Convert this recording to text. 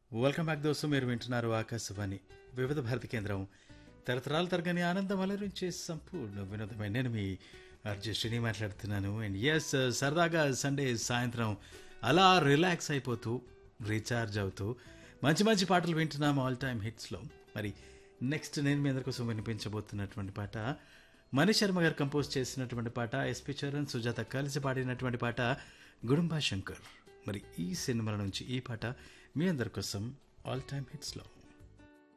welcome back దోస్తు మీరు వింటున్నారు ఆకాశవాణి వివిధ భారతి కేంద్రం తరతరాల తరగని ఆనందం అలరించే సంపూర్ణ వినోదమైన నేను మీ అర్జు శ్రీని మాట్లాడుతున్నాను అండ్ ఎస్ సరదాగా సండే సాయంత్రం అలా రిలాక్స్ అయిపోతూ రీఛార్జ్ అవుతూ మంచి మంచి పాటలు వింటున్నాం ఆల్ టైమ్ హిట్స్లో మరి నెక్స్ట్ నేను మీ అందరి కోసం వినిపించబోతున్నటువంటి పాట మణి శర్మ గారు కంపోజ్ చేసినటువంటి పాట ఎస్పి చరణ్ సుజాత కలిసి పాడినటువంటి పాట గుడుంబా శంకర్ మరి ఈ సినిమాల నుంచి ఈ పాట మీ అందరి కోసం ఆల్ టైమ్ హిట్స్లో